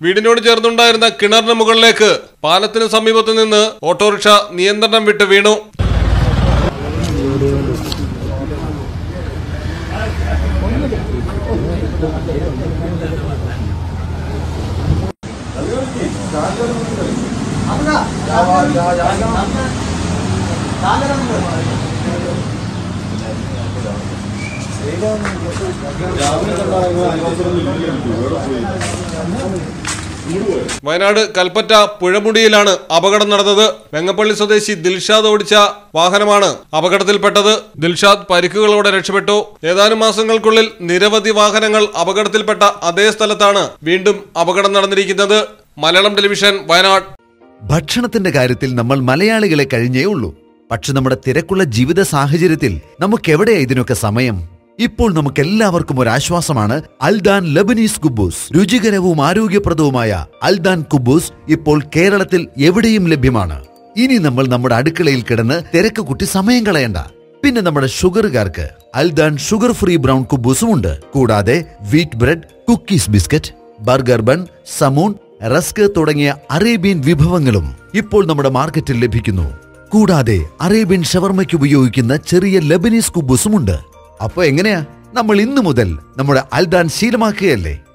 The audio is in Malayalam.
വീടിനോട് ചേർന്നുണ്ടായിരുന്ന കിണറിന് മുകളിലേക്ക് പാലത്തിന് സമീപത്ത് നിന്ന് ഓട്ടോറിക്ഷ നിയന്ത്രണം വിട്ട് വീണു വയനാട് കൽപ്പറ്റ പുഴമുടിയിലാണ് അപകടം നടന്നത് വെങ്ങപ്പള്ളി സ്വദേശി ദിൽഷാദ് ഓടിച്ച വാഹനമാണ് അപകടത്തിൽപ്പെട്ടത് ദിൽഷാദ് പരിക്കുകളോടെ രക്ഷപ്പെട്ടു ഏതാനും മാസങ്ങൾക്കുള്ളിൽ നിരവധി വാഹനങ്ങൾ അപകടത്തിൽപ്പെട്ട അതേ സ്ഥലത്താണ് വീണ്ടും അപകടം നടന്നിരിക്കുന്നത് മലയാളം ടെലിവിഷൻ വയനാട് ഭക്ഷണത്തിന്റെ കാര്യത്തിൽ നമ്മൾ മലയാളികളെ കഴിഞ്ഞേ ഉള്ളൂ പക്ഷെ നമ്മുടെ തിരക്കുള്ള ജീവിത സാഹചര്യത്തിൽ നമുക്കെവിടെയാ ഇതിനൊക്കെ സമയം ഇപ്പോൾ നമുക്ക് എല്ലാവർക്കും ഒരു ആശ്വാസമാണ് അൽദാൻ ലബനീസ് കുബൂസ് രുചികരവും ആരോഗ്യപ്രദവുമായ അൽദാൻ കുബൂസ് ഇപ്പോൾ കേരളത്തിൽ എവിടെയും ലഭ്യമാണ് ഇനി നമ്മൾ നമ്മുടെ അടുക്കളയിൽ കിടന്ന് തിരക്ക് കുട്ടി സമയം കളയണ്ട പിന്നെ നമ്മുടെ ഷുഗറുകാർക്ക് അൽദാൻ ഷുഗർ ഫ്രീ ബ്രൗൺ കുബൂസും ഉണ്ട് കൂടാതെ wheat bread cookies biscuit burger bun സമൂൺ റസ്ക് തുടങ്ങിയ അറേബ്യൻ വിഭവങ്ങളും ഇപ്പോൾ നമ്മുടെ മാർക്കറ്റിൽ ലഭിക്കുന്നു കൂടാതെ അറേബ്യൻ ഷവർമയ്ക്ക് ഉപയോഗിക്കുന്ന ചെറിയ ലബനീസ് കുബൂസും ഉണ്ട് അപ്പൊ എങ്ങനെയാ നമ്മൾ ഇന്നു മുതൽ നമ്മുടെ അൽദാൻ ശീലമാക്കുകയല്ലേ